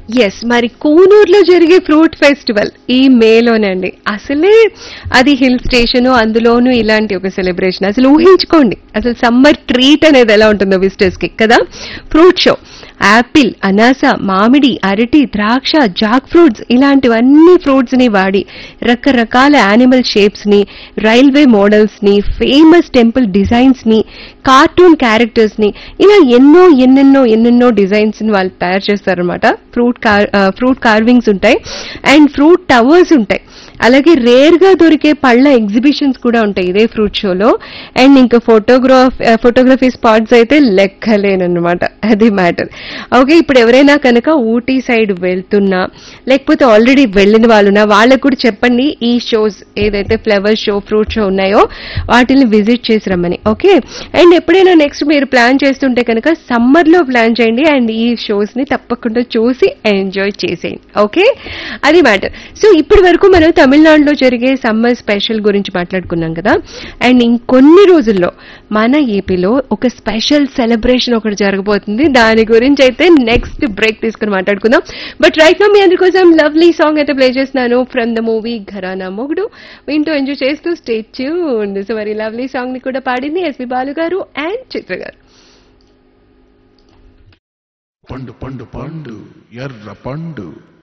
yes మరి కూనూరులో జరిగే fruit festival ఈ మేలోనండి అసలే అది హిల్ స్టేషన్ అందులోనూ ఇలాంటి ఒక సెలబ్రేషన్ అసలు ఊహించుకోండి అసలు సమ్మర్ ట్రీట్ అనేది ఎలా ఉంటుందో విజిటర్స్ కి కదా ఫ్రూట్ షో యాపిల్ అనాస మామిడి అరటి ద్రాక్ష జాక్ ఫ్రూట్స్ ఇలాంటివన్నీ ఫ్రూట్స్ ని వాడి రకరకాల యానిమల్ షేప్స్ ని రైల్వే మోడల్స్ ని ఫేమస్ టెంపుల్ డిజైన్స్ ని కార్టూన్ క్యారెక్టర్స్ ని ఇలా ఎన్నో ఎన్నెన్నో ఎన్నెన్నో డిజైన్స్ ని వాళ్ళు తయారు చేస్తారనమాట ఫ్రూట్ కార్ ఫ్రూట్ కార్వింగ్స్ ఉంటాయి అండ్ ఫ్రూట్ టవర్స్ ఉంటాయి అలాగే రేర్ గా దొరికే పళ్ళ ఎగ్జిబిషన్స్ కూడా ఉంటాయి ఇదే ఫ్రూట్ షోలో అండ్ ఇంకా ఫోటోగ్రాఫ్ ఫోటోగ్రఫీ స్పాట్స్ అయితే లెక్కలేనమాట అది మ్యాటర్ ఓకే ఇప్పుడు ఎవరైనా కనుక ఊటీ సైడ్ వెళ్తున్నా లేకపోతే ఆల్రెడీ వెళ్ళిన వాళ్ళున్నా వాళ్ళకు కూడా చెప్పండి ఈ షోస్ ఏదైతే ఫ్లవర్ షో ఫ్రూట్ షో ఉన్నాయో వాటిని విజిట్ చేసి రమ్మని ఓకే అండ్ ఎప్పుడైనా నెక్స్ట్ మీరు ప్లాన్ చేస్తుంటే కనుక సమ్మర్ లో ప్లాన్ చేయండి అండ్ ఈ షోస్ ని తప్పకుండా చూసి ఎంజాయ్ చేసేయండి ఓకే అది మ్యాటర్ సో ఇప్పటి వరకు మనం తమిళనాడులో జరిగే సమ్మర్ స్పెషల్ గురించి మాట్లాడుకున్నాం కదా అండ్ ఇంకొన్ని రోజుల్లో మన ఏపీలో ఒక స్పెషల్ సెలబ్రేషన్ ఒకటి జరగబోతుంది దాని గురించి అయితే నెక్స్ట్ బ్రేక్ తీసుకుని మాట్లాడుకుందాం బట్ రైట్ నో మీ అందరి కోసం లవ్లీ సాంగ్ అయితే ప్లే చేస్తున్నాను from the movie Gharana Mogudu వింటూ ఎంజాయ్ చేస్తూ స్టేట్ ట్యూన్ సో మరి లవ్లీ సాంగ్ ని కూడా పాడింది ఎస్పి బాలు గారు అండ్ చిత్ర గారు పండు పండు పండు ఎర్ర పండు